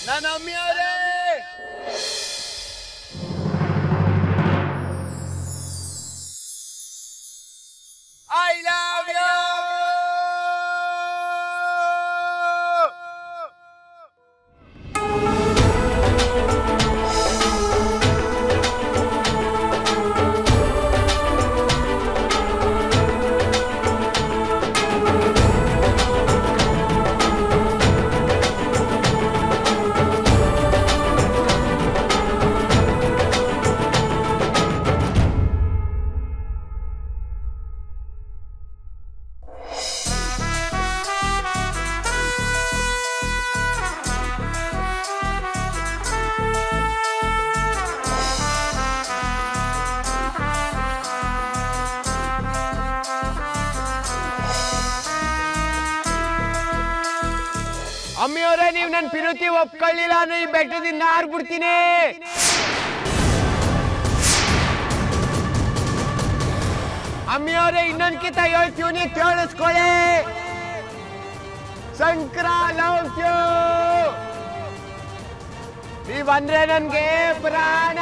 ನನ್ನ ಅಮ್ಮಿಯವರೇ I love you ಅಮ್ಮಿಯವರೇ ನೀವು ನನ್ನ ಪಿರುತಿ ಒಪ್ಕೊಳ್ಳಿಲ್ಲ ಅಂದ್ರೆ ಈ ಬೆಟ್ಟದಿಂದ ಹಾರ್ಬಿಡ್ತೀನಿ ಅಮ್ಮಿಯವರೇ ಇನ್ನೊಂದ್ಕಿತ ಹೇಳ್ತೀವಿ ಕೇಳಿಸ್ಕೊಳ್ಳಿ ಶಂಕರ ಲವ್ ಯು ನೀವಂದ್ರೆ ನನ್ಗೆ ಪ್ರಾಣ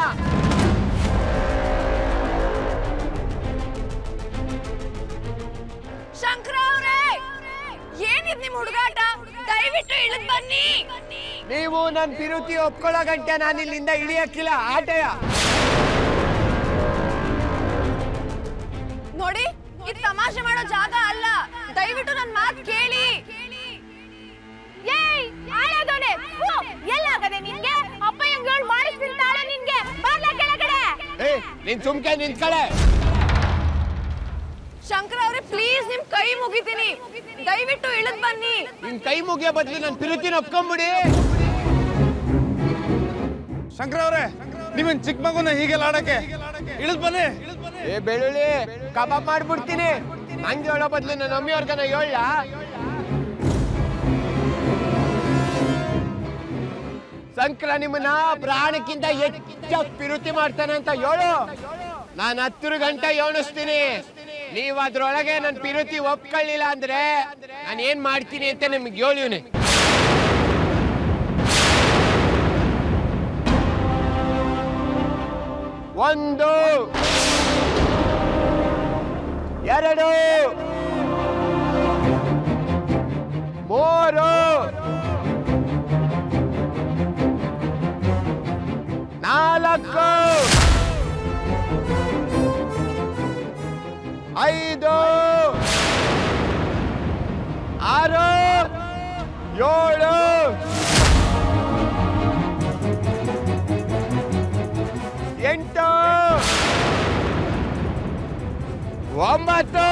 ಶಂಕರ ಅವರೇ ಏನಿದ್ ನಿಮ್ ಹುಡುಗಾಟ ದಯವಿಟ್ಟು ಇಳಿದ್ ಬನ್ನಿ ನೀವು ನನ್ನ ಪಿರುತಿ ಒಪ್ಕೊಳ್ಳೋ ಗಂಟೆ ನಾನು ಇಲ್ಲಿಂದ ಇಳಿಯಕ್ಕಿಲ್ಲ ಆಟಯ ನೋಡಿ ಇದು ತಮಾಷೆ ಮಾಡೋ ಜಾಗ ಅಲ್ಲ ದಯವಿಟ್ಟು ನನ್ ಮಾತ್ ಕೇಳಿ ಏಯ್ ಆಳಾದೋನೆ ಎಲ್ಲಾಗದೆ ನಿನ್ಗೆ ಅಪ್ಪ ಹೆಂಗ್ ಮಾಡಿಸ್ತಿರ್ತಾಳೆ ನಿನ್ಗೆ ಬಾಗ್ಲ ಕೆಳಗಡೆ ಏ ನೀನ್ ಸುಮ್ಕೆ ನಿಂತ್ಕಳೆ ಶಂಕರ ಅವರೇ ಪ್ಲೀಸ್ ನಿಮ್ ಕೈ ಮುಗಿತೀನಿ ದಯವಿಟ್ಟು ಇಳಿದ್ ಬನ್ನಿ ನಿನ್ ಕೈ ಮುಗಿಯೋ ಬದ್ಲು ನನ್ನ ಪಿರುತಿನ ಒಪ್ಕೊಂಬಿಡಿ ಶಂಕರ ಅವರೇ ನೀವೇನ್ ಚಿಕ್ಕ ಮಗುನ ಹೀಗೆಲ್ಲ ಆಡಕ್ಕೆ ಇಳಿದ್ ಬನ್ನಿ ಏ ಬೆಳ್ಳುಳ್ಳಿ ಕಬಾಬ್ ಮಾಡ್ಬಿಡ್ತೀನಿ ನಂಗೆ ಹೇಳೋ ಬದ್ಲು ನನ್ನ ಮಮ್ಮಿಯವ್ರಿಗನ ಹೇಳ ಸಂಕ್ರ ನಿಮ್ಮನ್ನ ಪ್ರಾಣಕ್ಕಿಂತ ಹೆಚ್ಚಾಗಿ ಪಿರುತಿ ಮಾಡ್ತಾನೆ ಅಂತ ಹೇಳು ನಾನು ಹತ್ತಿರ ಗಂಟೆ ಯೋಣಿಸ್ತೀನಿ ನೀವು ಅದ್ರೊಳಗೆ ನನ್ನ ಪಿರುತಿ ಒಪ್ಕೊಳ್ಳಿಲ್ಲ ಅಂದ್ರೆ ನಾನು ಏನ್ ಮಾಡ್ತೀನಿ ಅಂತ ನಿಮ್ಗೆ ಹೇಳಿವ್ನಿ ಒಂದು ಎರಡು ಮೂರು ನಾಲ್ಕು ಐದು ಆರು ಏಳು ಎಂಟು ಒಂಬತ್ತು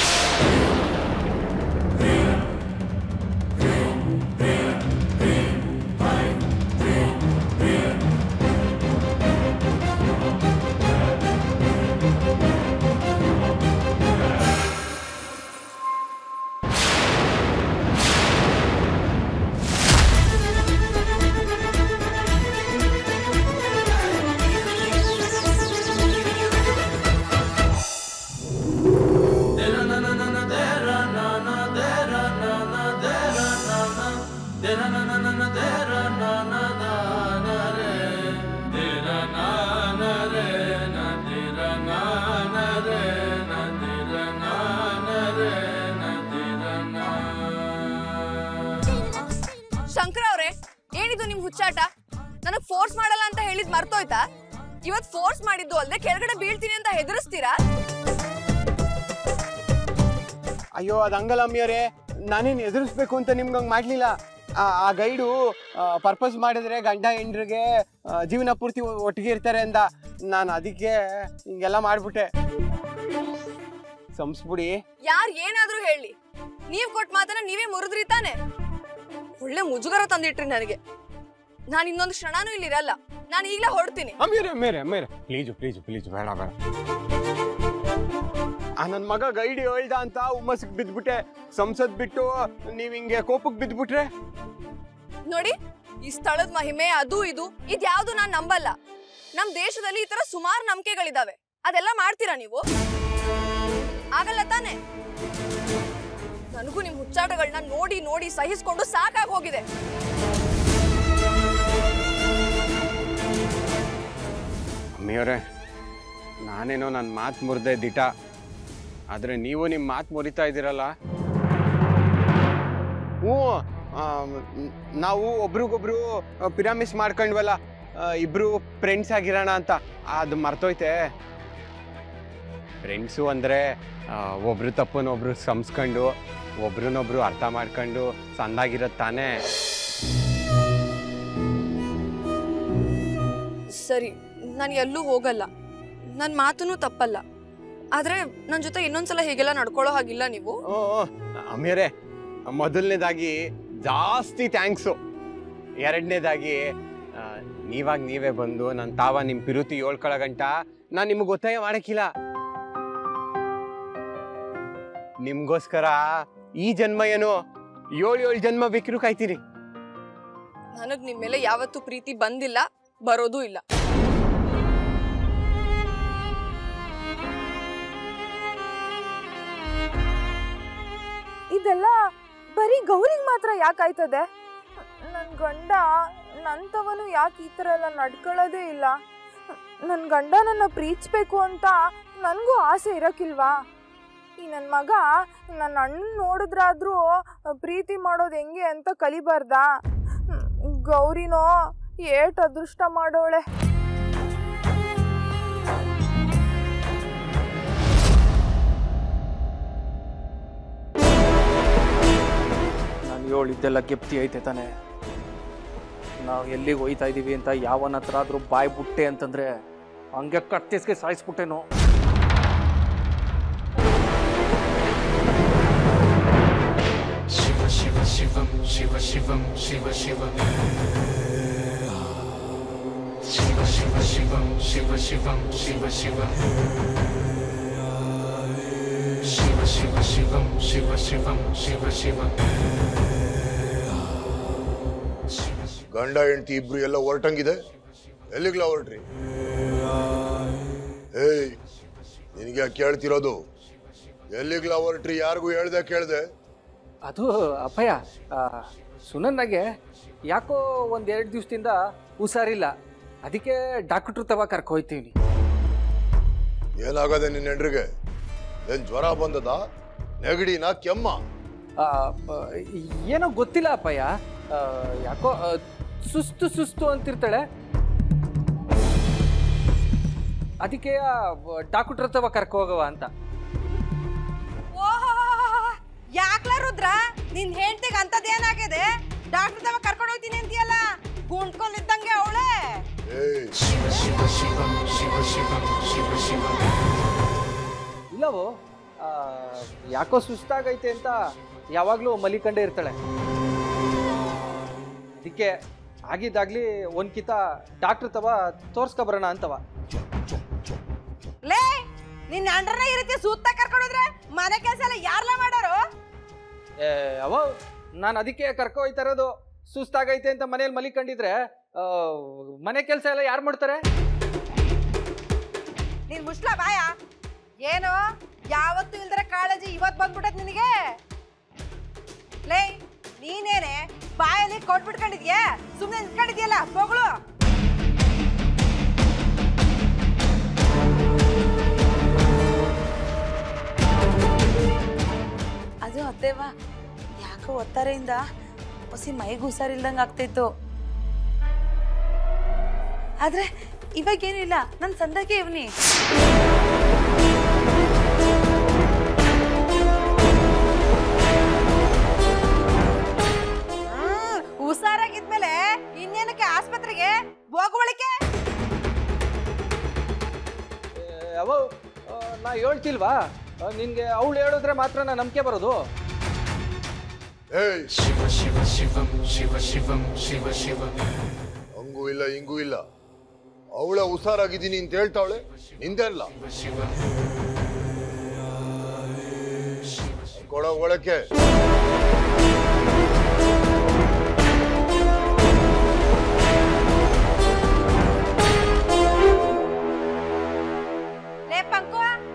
ಶಂಕರ ಅವರೇ ಏನಿದು ನಿಮ್ ಹುಚ್ಚಾಟ ನನಗ್ ಫೋರ್ಸ್ ಮಾಡಲ್ಲ ಅಂತ ಹೇಳಿದ್ ಮರ್ತೋಯ್ತಾ ಇವತ್ ಫೋರ್ಸ್ ಮಾಡಿದ್ದು ಅಲ್ದೆ ಕೆಳಗಡೆ ಬೀಳ್ತೀನಿ ಅಂತ ಹೆದರಿಸ್ತೀರಾ ಅಯ್ಯೋ ಅದು ಹಂಗಲ್ಲ ಅಮ್ಮಿಯವರೇ ನಾನೇನು ಎದುರಿಸ್ಬೇಕು ಅಂತ ನಿಮ್ಗೆ ಹಂಗೆ ಮಾಡಲಿಲ್ಲ ಆ ಗೈಡು ಪರ್ಪಸ್ ಮಾಡಿದ್ರೆ ಗಂಡ ಹೆಂಡ್ರಿಗೆ ಆ, ಜೀವನ ಪೂರ್ತಿ ಒ- ಒಟ್ಟಿಗೆ ಇರ್ತಾರೆ ಅಂದ ನಾನು ಅದಕ್ಕೆ ಹಿಂಗೆಲ್ಲ ಮಾಡಿಬಿಟ್ಟೆ ಸಂಸ್ಬಿಡಿ ಯಾರ್ ಏನಾದ್ರೂ ಹೇಳಿ ನೀವ್ ಕೊಟ್ ಮಾತನ್ನ ನೀವೇ ಮುರಿದ್ರಿ ತಾನೆ ಒಳ್ಳೆ ಮುಜುಗರ ತಂದಿಟ್ರಿ ನನಗೆ ನಾನು ಇನ್ನೊಂದು ಕ್ಷಣನೂ ಇಲ್ಲಿರಲ್ಲ ನಾನು ಈಗ್ಲೇ ಹೊರಡ್ತೀನಿ ಅಮ್ಮೀರೆ ಅಮ್ಮೀರೆ ಅಮ್ಮೀರೆ ಪ್ಲೀಸು ಪ್ಲೀಸು ಪ್ಲೀಸು ಬೇಡ ಬೇಡ ಆ ನನ್ನ ಮಗ ಗೈಡ್ ಹೇಳ್ದ ಅಂತ ಹುಮ್ಮಸ್ಸಿಗೆ ಬಿದ್ಬಿಟ್ಟೆ ಸಂಸದ್ ಬಿಟ್ಟು ನೀವು ಹಿಂಗೆ ಕೋಪಕ್ಕೆ ಬಿದ್ಬಿಟ್ರೆ ನೋಡಿ ಈ ಸ್ಥಳದ ಮಹಿಮೆ ಅದು ಇದು ಇದ್ಯಾವ್ದು ನಾನ್ ನಂಬಲ್ಲ ನಮ್ ದೇಶದಲ್ಲಿ ಈ ತರ ಸುಮಾರು ನಂಬಿಕೆಗಳಿದಾವೆ ಅದೆಲ್ಲ ಮಾಡ್ತೀರಾ ನೀವು ಆಗಲ್ಲ ತಾನೆ ನನಗೂ ನಿಮ್ ಹುಚ್ಚಾಟಗಳನ್ನ ನೋಡಿ ನೋಡಿ ಸಹಿಸ್ಕೊಂಡು ಸಾಕಾಗಿ ಹೋಗಿದೆ ಅಮ್ಮಿಯವರೇ ನಾನೇನೋ ನನ್ನ ಮಾತು ಮುರಿದೆ ದಿಟ ಆದರೆ ನೀವು ನಿಮ್ಮ ಮಾತು ಮುರಿತಾ ಇದ್ದೀರಲ್ಲ ಹ್ಞೂ ಆ, ನ್- ನಾವು ಒಬ್ರಿಗೊಬ್ರು ಪಿರಾಮಿಸ್ ಮಾಡ್ಕೊಂಡ್ವಲ್ಲ ಆ, ಇಬ್ರು ಫ್ರೆಂಡ್ಸ್ ಆಗಿರೋಣ ಅಂತ ಅದು ಮರ್ತೋಯ್ತೆ ಫ್ರೆಂಡ್ಸು ಅಂದರೆ ಒಬ್ರು ತಪ್ಪನ್ನ ಒಬ್ರು ಸಂಸ್ಕೊಂಡು ಒಬ್ರನ್ನೊಬ್ರು ಅರ್ಥ ಮಾಡ್ಕೊಂಡು ಸಂದಾಗಿರೋದು ತಾನೇ ಸರಿ ನಾನು ಎಲ್ಲೂ ಹೋಗಲ್ಲ ನನ್ನ ಮಾತೂ ತಪ್ಪಲ್ಲ ಆದ್ರೆ ನನ್ನ ಜೊತೆ ಇನ್ನೊಂದ್ಸಲ ಹೀಗೆಲ್ಲ ನಡ್ಕೊಳ್ಳೋ ಹಾಗಿಲ್ಲ ನೀವು ಓ ಅಮ್ಮಿಯರೇ ಮೊದಲನೇದಾಗಿ ಜಾಸ್ತಿ ಥ್ಯಾಂಕ್ಸು ಎರಡನೇದಾಗಿ ನೀವಾಗ ನೀವೇ ಬಂದು ನನ್ನ ತಾವ ನಿಮ್ಮ ಪಿರುತಿ ಏಳ್ಕೊಳ್ಳೋ ಗಂಟ ನಾನು ನಿಮ್ಗೆ ಒತ್ತಾಯ ಮಾಡಕ್ಕಿಲ್ಲ ನಿಮ್ಗೋಸ್ಕರ ಈ ಜನ್ಮ ಏನೋ ಏಳು ಏಳು ಜನ್ಮ ಬೇಕಿರು ಕಾಯ್ತೀರಿ ನನಗ್ ನಿಮ್ ಮೇಲೆ ಯಾವತ್ತೂ ಪ್ರೀತಿ ಬಂದಿಲ್ಲ ಬರೋದೂ ಇಲ್ಲ ಇದೆಲ್ಲ ಬರೀ ಗೌರಿಗೆ ಮಾತ್ರ ಯಾಕಾಯ್ತದೆ ನನ್ನ ಗಂಡ ನಂತವನು ಯಾಕೆ ಈ ಥರ ಎಲ್ಲ ನಡ್ಕೊಳ್ಳೋದೇ ಇಲ್ಲ ನನ್ನ ಗಂಡ ನನ್ನ ಪ್ರೀತಿಸ್ಬೇಕು ಅಂತ ನನಗೂ ಆಸೆ ಇರೋಕ್ಕಿಲ್ವಾ ಈ ನನ್ನ ಮಗ ನನ್ನ ಅಣ್ಣ ನೋಡಿದ್ರಾದ್ರೂ ಪ್ರೀತಿ ಮಾಡೋದು ಹೆಂಗೆ ಅಂತ ಕಲಿಬಾರ್ದಾ ಹ್ಮ್, ಗೌರಿನೋ ಏಟ್ ಅದೃಷ್ಟ ಮಾಡೋಳೆ ನಾನು ಹೇಳಿದ್ದೆಲ್ಲ ಗೆಪ್ತಿ ಐತೆ ತಾನೆ ನಾವು ಎಲ್ಲಿಗೆ ಹೋಯ್ತಾ ಇದ್ದೀವಿ ಅಂತ ಯಾವನ ಹತ್ರ ಆದ್ರೂ ಬಾಯ್ ಬುಟ್ಟೆ ಅಂತಂದ್ರೆ ಹಂಗೆ ಕತ್ತಿಸ್ಗೆ ಸಾಯಿಸ್ಬಿಟ್ಟೆನು ಶಿವ ಶಿವ ಶಿವಂ ಶಿವ ಶಿವಂ ಶಿವ ಶಿವ ಶಿವ ಶಿವ ಶಿವಂ ಶಿವ ಶಿವಂ ಶಿವ ಶಿವ ಶಿವ ಶಿವ ಶಿವಂ ಶಿವ ಶಿವಂ ಶಿವ ಶಿವ ಗಂಡ ಹೆಂಡತಿ ಇಬ್ರು ಎಲ್ಲ ಹೊರಟಂಗಿದೆ ಎಲ್ಲಿಗ್ಲ ಹೊರಟ್ರಿ ಏಯ್ ನಿನಗೆ ಕೇಳ್ತಿರೋದು ಎಲ್ಲಿಗ್ಲ ಹೊರಟ್ರಿ ಯಾರಿಗೂ ಹೇಳ್ದೆ ಕೇಳ್ದೆ ಅದು ಅಪ್ಪಯ್ಯ ಆ, ಸುನಂದಾಗೆ ಯಾಕೋ ಒಂದೆರಡು ದಿವಸದಿಂದ ಹುಷಾರಿಲ್ಲ ಅದಕ್ಕೆ ಡಾಕ್ಟ್ರು ತವ ಕರ್ಕೊ ಹೋಯ್ತೀವಿ ಏನಾಗದೆ ನಿನ್ನ ಹೆಂಡ್ರಿಗೆ ಏನ್ ಜ್ವರ ಬಂದದ ನೆಗಡಿನ ಕೆಮ್ಮ ಆ, ಆ, ಏನೋ ಗೊತ್ತಿಲ್ಲ ಅಪ್ಪಯ್ಯ ಆ, ಯಾಕೋ ಆ, ಸುಸ್ತು ಸುಸ್ತು ಅಂತಿರ್ತಾಳೆ ಅದಕ್ಕೆ ಡಾಕ್ಟ್ರ್ ಹತ್ರ ಕರ್ಕೊ ಹೋಗವ ಅಂತ ಯಾಕ್ಲ ರುದ್ರ ನಿನ್ ಹೆಂಡತಿಗೆ ಅಂತದೇನಾಗಿದೆ ಡಾಕ್ಟರ್ ತವ ಕರ್ಕೊಂಡು ಹೋಗ್ತೀನಿ ಅಂತೀಯಲ್ಲ ಗುಂಡ್ಕೊಂಡಿದ್ದಂಗೆ ಅವಳೆ ಏಯ್ ಶಿವ ಶಿವ ಶಿವಂ ಶಿವ ಶಿವಂ ಶಿವ ಶಿವ ಇಲ್ಲವೋ ಆ, ಯಾಕೋ ಸುಸ್ತಾಗೈತೆ ಅಂತ ಯಾವಾಗಲೂ ಮಲಿಕಂಡೇ ಇರ್ತಾಳೆ ಅದಕ್ಕೆ ಆಗಿದ್ದಾಗ್ಲಿ ಒಂದ್ ಕಿತ ಡಾಕ್ಟ್ರ್ ತವ ತೋರ್ಸ್ಕೊಬರೋಣ ಅಂತವ ಲೇ ನಿನ್ನ ಅಂಡ್ರನ ಈ ರೀತಿ ಸೂತ್ತ ಕರ್ಕೊಂಡು ಹೋದ್ರೆ ಮನೆ ಕೆಲಸ ಎಲ್ಲ ಯಾರ್ಲ ಮಾಡೋರು ಏ, ಅವ ನಾನು ಅದಕ್ಕೆ ಕರ್ಕೊ ಹೋಯ್ತಾ ಇರೋದು ಸುಸ್ತಾಗೈತೆ ಅಂತ ಮನೇಲಿ ಮಲಿಕೊಂಡಿದ್ರೆ ಆ, ಮನೆ ಕೆಲಸ ಎಲ್ಲ ಯಾರು ಮಾಡ್ತಾರೆ ನೀನ್ ಮುಷ್ಲ ಬಾಯ ಏನು ಯಾವತ್ತು ಇಲ್ದರೆ ಕಾಳಜಿ ಇವತ್ ಬಂದ್ಬಿಟ್ಟದ್ ನಿನಗೆ ಲೇ ನೀನೇನೆ ಬಾಯಲ್ಲಿ ಕೊಟ್ಬಿಟ್ಕೊಂಡಿದ್ಯಾ ಸುಮ್ಮನೆ ನಿಂತ್ಕೊಂಡಿದ್ಯಲ್ಲ ಮಗಳು ಅದು ಅತ್ತೇವ ಯಾಕೋ ಒತ್ತಾರೆಯಿಂದ ಹೊಸಿ ಮೈಗೆ ಹುಷಾರಿಲ್ದಂಗೆ ಆಗ್ತಿತ್ತು ಆದ್ರೆ ಇವಾಗೇನು ಇಲ್ಲ ನನ್ನ ಸಂದಾಗೆ ಇವ್ನಿ ಹ್ಮ್ ಹುಷಾರಾಗಿದ್ಮೇಲೆ ಇನ್ನೇನಕ್ಕೆ ಆಸ್ಪತ್ರೆಗೆ ಹೋಗುವಳಿಕೆ ಏ, ಅವ ಆ, ನಾ ಹೇಳ್ತಿಲ್ವಾ ಆ, ನಿನ್ಗೆ ಅವಳು ಹೇಳಿದ್ರೆ ಮಾತ್ರ ನಾ ನಂಬಿಕೆ ಬರೋದು ಏಯ್ ಶಿವ ಶಿವ ಶಿವಂ ಶಿವ ಶಿವಂ ಶಿವ ಶಿವ ಹಂಗೂ ಇಲ್ಲ ಹಿಂಗೂ ಇಲ್ಲ ಅವಳ ಹುಷಾರಾಗಿದ್ದೀನಿ ಅಂತ ಹೇಳ್ತಾವಳೆ ನಿಂದೆ ಅಲ್ಲ ಶಿವ ಕೊಡೋ ಒಳಕ್ಕೆ ಲೇ ಪಂಕು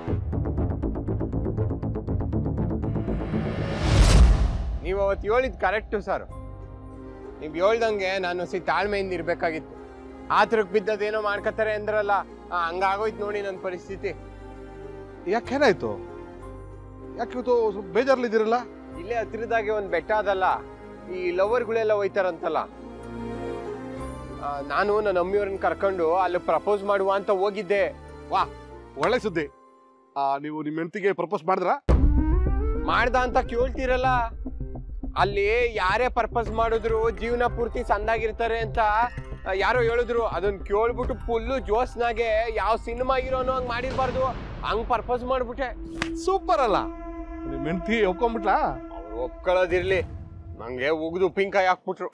ನೀವು ಅವತ್ತು ಹೇಳಿದ್ ಕರೆಕ್ಟು ಸರ್ ನೀವು ಹೇಳ್ದಂಗೆ ನಾನು ಸಿ ತಾಳ್ಮೆಯಿಂದ ಇರಬೇಕಾಗಿತ್ತು ಆತರಕ್ಕೆ ಬಿದ್ದದೇನೋ ಮಾಡ್ಕೊತಾರೆ ಅಂದ್ರಲ್ಲ ಆ, ಹಂಗಾಗೋಯ್ತು ನೋಡಿ ನನ್ನ ಪರಿಸ್ಥಿತಿ ಯಾಕೇನಾಯ್ತು ಯಾಕೆ ಇವತ್ತು ಸ್ವಲ್ಪ ಬೇಜಾರಲ್ಲಿದ್ದೀರಲ್ಲ ಇಲ್ಲೇ ಹತ್ತಿರದಾಗೆ ಒಂದು ಬೆಟ್ಟ ಅದಲ್ಲ ಈ ಲವರ್ಗಳೆಲ್ಲ ಹೋಯ್ತಾರಂತಲ್ಲ ಆ, ನಾನು ನನ್ನ ಅಮ್ಮಿಯವ್ರನ್ನ ಕರ್ಕೊಂಡು ಅಲ್ಲಿ ಪ್ರಪೋಸ್ ಮಾಡುವ ಅಂತ ಹೋಗಿದ್ದೆ ವಾ ಒಳ್ಳೆ ಸುದ್ದಿ ಆ, ನೀವು ನಿಮ್ಮ ಹೆಂಡತಿಗೆ ಪ್ರಪೋಸ್ ಮಾಡಿದ್ರಾ ಮಾಡ್ದ ಅಂತ ಕೇಳ್ತೀರಲ್ಲ ಅಲ್ಲಿ ಯಾರೇ ಪರ್ಪಸ್ ಮಾಡಿದ್ರು ಜೀವನ ಪೂರ್ತಿ ಸಂದಾಗಿರ್ತಾರೆ ಅಂತ ಆ, ಯಾರೋ ಹೇಳಿದ್ರು ಅದನ್ನ ಕೇಳ್ಬಿಟ್ಟು ಫುಲ್ಲು ಜೋಸ್ನಾಗೆ ಯಾವ ಸಿನಿಮಾ ಹೀರೋನು ಹಂಗ್ ಮಾಡಿರ್ಬಾರ್ದು ಹಂಗ್ ಪರ್ಪಸ್ ಮಾಡ್ಬಿಟ್ಟೆ ಸೂಪರ್ ಅಲ್ಲ ನಿಮ್ಮ ಹೆಂಡತಿ ಒಪ್ಕೊಂಡ್ಬಿಟ್ಲಾ ಅವ್ರು ಒಪ್ಕೊಳ್ಳೋದಿರ್ಲಿ ನಂಗೆ ಉಗ್ದು ಉಪ್ಪಿನಕಾಯಿ ಹಾಕ್ಬಿಟ್ರು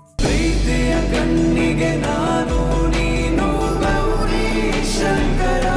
ಪ್ರೀತಿಯ ಕಣ್ಣಿಗೆ ನಾನು ನೀನು ಗೌರಿ ಶಂಕರ